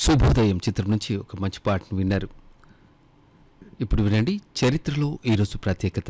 శుభోదయం చిత్రం నుంచి ఒక మంచి పాటను విన్నారు ఇప్పుడు వినండి చరిత్రలో ఈరోజు ప్రత్యేకత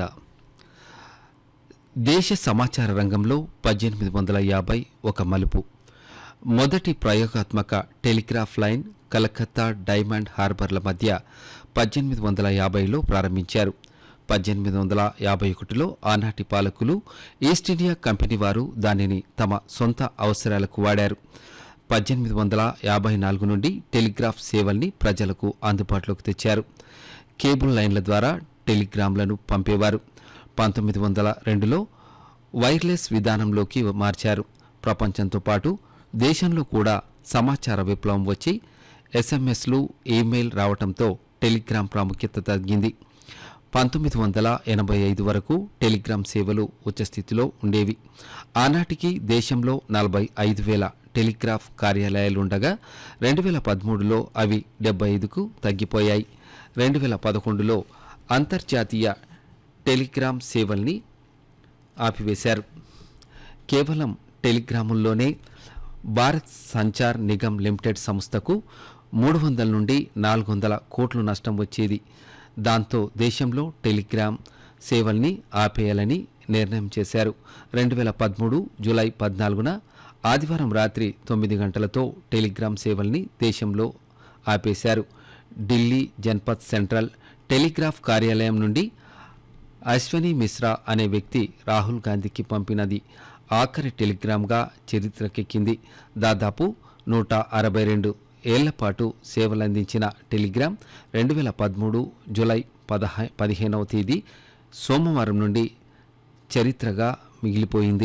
దేశ సమాచార రంగంలో పద్దెనిమిది వందల యాభై ఒక మలుపు మొదటి ప్రయోగాత్మక టెలిగ్రాఫ్ లైన్ కలకత్తా డైమండ్ హార్బర్ల మధ్య పద్దెనిమిది వందల యాభైలో ప్రారంభించారు పద్దెనిమిది వందల యాభై ఒకటిలో ఆనాటి పాలకులు ఈస్ట్ ఇండియా కంపెనీ వారు దానిని తమ సొంత అవసరాలకు వాడారు పద్దెనిమిది వందల యాభై నాలుగు నుండి టెలిగ్రాఫ్ సేవల్ని ప్రజలకు అందుబాటులోకి తెచ్చారు కేబుల్ లైన్ల ద్వారా టెలిగ్రామ్లను పంపేవారు పంతొమ్మిది వందల రెండులో వైర్లెస్ విధానంలోకి మార్చారు ప్రపంచంతో పాటు దేశంలో కూడా సమాచార విప్లవం వచ్చి ఎస్ఎంఎస్లు ఈమెయిల్ రావటంతో టెలిగ్రామ్ ప్రాముఖ్యత తగ్గింది పంతొమ్మిది వందల ఎనభై ఐదు వరకు టెలిగ్రామ్ సేవలు ఉచ్చస్థితిలో ఉండేవి ఆనాటికి దేశంలో నలభై ఐదు వేల టెలిగ్రాఫ్ కార్యాలయాలుండగా రెండు వేల పదమూడులో అవి డెబ్బై ఐదుకు తగ్గిపోయాయి రెండు వేల పదకొండులో అంతర్జాతీయ టెలిగ్రామ్ సేవల్ని ఆపివేశారు కేవలం టెలిగ్రాముల్లోనే భారత్ సంచార్ నిగమ్ లిమిటెడ్ సంస్థకు మూడు వందల నుండి నాలుగు వందల కోట్లు నష్టం వచ్చేది దాంతో దేశంలో టెలిగ్రామ్ సేవల్ని ఆపేయాలని నిర్ణయం చేశారు రెండు వేల పదమూడు జూలై పద్నాలుగున ఆదివారం రాత్రి తొమ్మిది గంటలతో టెలిగ్రామ్ సేవల్ని దేశంలో ఆపేశారు ఢిల్లీ జన్పత్ సెంట్రల్ టెలిగ్రాఫ్ కార్యాలయం నుండి అశ్వని మిశ్రా అనే వ్యక్తి రాహుల్ గాంధీకి పంపినది ఆఖరి టెలిగ్రామ్గా చరిత్రకెక్కింది దాదాపు నూట అరవై రెండు ఏళ్ల పాటు సేవలందించిన టెలిగ్రామ్ రెండు వేల పదమూడు జూలై పదహ పదిహేనవ తేదీ సోమవారం నుండి చరిత్రగా మిగిలిపోయింది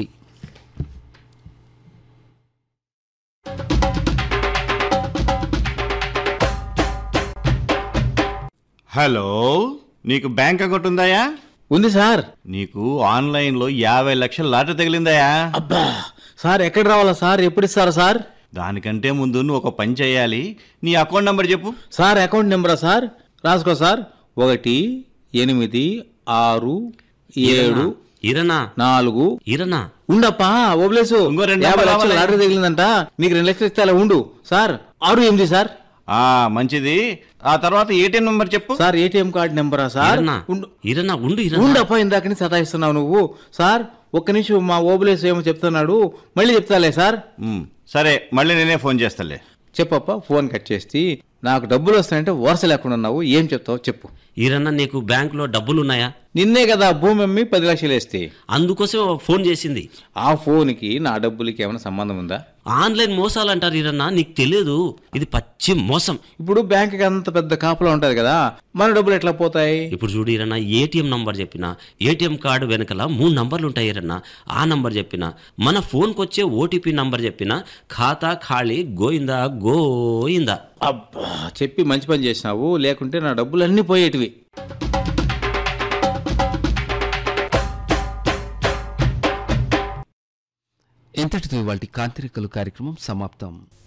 హలో నీకు బ్యాంక్ అకౌంట్ ఉందాయా ఉంది సార్ నీకు ఆన్లైన్లో యాభై లక్షల లాటరీ తగిలిందాయా అబ్బా సార్ ఎక్కడ రావాలా సార్ ఎప్పుడు ఇస్తారా సార్ దానికంటే ముందు నువ్వు ఒక పని చేయాలి నీ అకౌంట్ నెంబర్ చెప్పు సార్ అకౌంట్ నెంబరా సార్ రాసుకో సార్ ఒకటి ఎనిమిది ఆరు ఏడు ఇరనా నాలుగు ఇరనా ఉండప్పా ఓబ్లేసు ఇంకో రెండు యాభై నెంబర్లు లక్షలు రావాలి. లాటరీ తగిలిందంట నీకు రెండు లక్షలు ఇస్తే అలా ఉండు సార్ ఆరు ఎనిమిది సార్ ఆ మంచిది ఆ తర్వాత ఏటీఎం నెంబర్ చెప్పు సార్ ఏటీఎం కార్డు నెంబరా సార్ ఇరనా ఉండు ఇరనా ఉండు ఇరనా ఉండప్పా ఇందాకని సతాయిస్తున్నావు నువ్వు సార్ ఒక్క నిమిషం మా ఓబులేసు ఏమో చెప్తున్నాడు మళ్ళీ చెప్తాలే సార్ ఉమ్, సరే మళ్ళీ నేనే ఫోన్ చేస్తాలే చెప్పప్ప ఫోన్ కట్ చేసి నాకు డబ్బులు వస్తాయంటే వరుస లేకుండా ఉన్నావు ఏం చెప్తావు చెప్పు ఇరన్నా నీకు బ్యాంకులో డబ్బులున్నాయా నిన్నే కదా భూమి అమ్మి పది లక్షలు వేస్తే అందుకోసం ఫోన్ చేసింది ఆ ఫోన్కి నా డబ్బులకి ఏమైనా సంబంధం ఉందా ఆన్లైన్ మోసాలు అంటారు ఇరన్నా నీకు తెలియదు ఇది పచ్చి మోసం ఇప్పుడు బ్యాంక్కి అంత పెద్ద కాపలా ఉంటుంది కదా మన డబ్బులు ఎట్లా పోతాయి ఇప్పుడు చూడు ఇరన్నా ఏటీఎం నంబర్ చెప్పిన ఏటీఎం కార్డు వెనకల మూడు నంబర్లు ఉంటాయి ఇరన్నా ఆ నంబర్ చెప్పిన మన ఫోన్కి వచ్చే ఓటీపీ నంబర్ చెప్పిన ఖాతా ఖాళీ గోయిందా గోయిందా అబ్బా చెప్పి మంచి పని చేసినావు లేకుంటే నా డబ్బులు అన్నీ పోయేటివి ఇంతటితో ఇవాళ కాంతిరికలు కార్యక్రమం సమాప్తం